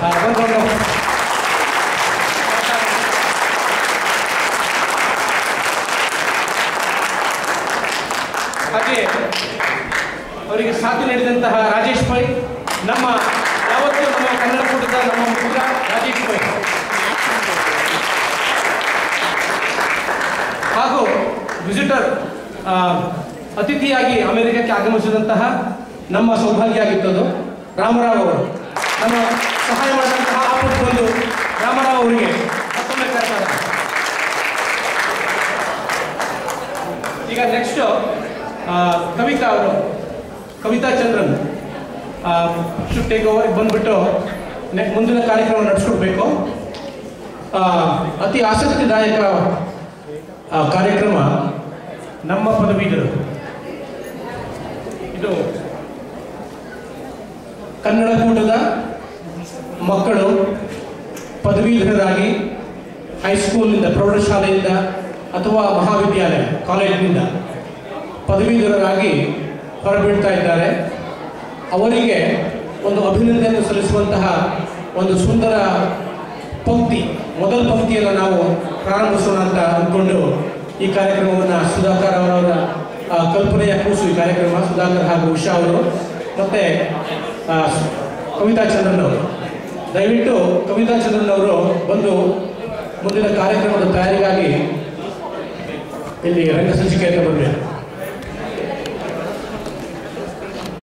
ಆ, ಬಂದ್ಕೊಂಡು ಹಾಗೆ ಅವರಿಗೆ ಸಾಥ್ ನೀಡಿದಂತಹ ರಾಜೇಶ್ ಪೈ ನಮ್ಮ ಯಾವತ್ತೂ ನಮ್ಮ ಕನ್ನಡ ಕೂಟದ ನಮ್ಮ ಮಿತ್ರ ರಾಜೇಶ್ ಪೈ ಹಾಗೂ ವಿಸಿಟರ್ ಅತಿಥಿಯಾಗಿ ಅಮೆರಿಕಕ್ಕೆ ಆಗಮಿಸಿದಂತಹ ನಮ್ಮ ಸೌಭಾಗ್ಯ ಆಗಿತ್ತದು ರಾಮರಾವ್ ಅವರು ನಮ್ಮ ಸಹಾಯ ಮಾಡಿದಂತಹ ಆಪತ್ತು ಬಂದು ರಾಮರಾವ್ ಅವರಿಗೆ ಮತ್ತೊಮ್ಮೆ ಕರ್ನಾಟಕ ಈಗ ನೆಕ್ಸ್ಟ್ ಕವಿತಾ ಅವರು Kavita Chandran should take over ಬಂದ್ಬಿಟ್ಟು ನೆಕ್ ಮುಂದಿನ ಕಾರ್ಯಕ್ರಮ ನಡೆಸ್ಕೊಡ್ಬೇಕು ಆ, ಅತಿ ಆಸಕ್ತಿದಾಯಕ ಆ, ಕಾರ್ಯಕ್ರಮ ನಮ್ಮ ಪದವೀಧರು ಇದು ಕನ್ನಡ ಕೂಟದ ಮಕ್ಕಳು ಪದವೀಧರರಾಗಿ ಹೈಸ್ಕೂಲಿಂದ ಪ್ರೌಢಶಾಲೆಯಿಂದ ಅಥವಾ ಮಹಾವಿದ್ಯಾಲಯ ಕಾಲೇಜಿನಿಂದ ಪದವೀಧರರಾಗಿ ಹೊರಬಿಡ್ತಾ ಇದ್ದಾರೆ ಅವರಿಗೆ ಒಂದು ಅಭಿನಂದನೆ ಸಲ್ಲಿಸುವಂತಹ ಒಂದು ಸುಂದರ ಪಂಕ್ತಿ ಮೊದಲ ಪಂಕ್ತಿಯನ್ನು ನಾವು ಪ್ರಾರಂಭಿಸೋಣ ಅಂತ ಅಂದ್ಕೊಂಡು ಈ ಕಾರ್ಯಕ್ರಮವನ್ನು ಸುಧಾಕರ್ ಅವರವರ ಆ, ಕಲ್ಪನೆಯ ಕೂಸು ಈ ಕಾರ್ಯಕ್ರಮ ಸುಧಾಕರ್ ಹಾಗೂ ಉಷಾ ಅವರು ಮತ್ತು ಆ, ಕವಿತಾ ಚಂದ್ರನ್ ಅವರು ದಯವಿಟ್ಟು ಕವಿತಾ ಚಂದ್ರನ್ ಅವರು ಬಂದು ಮುಂದಿನ ಕಾರ್ಯಕ್ರಮದ ತಯಾರಿಗಾಗಿ ಇಲ್ಲಿ ರಂಗಸಂಚಿಕೆಯನ್ನು ಬರಬೇಕು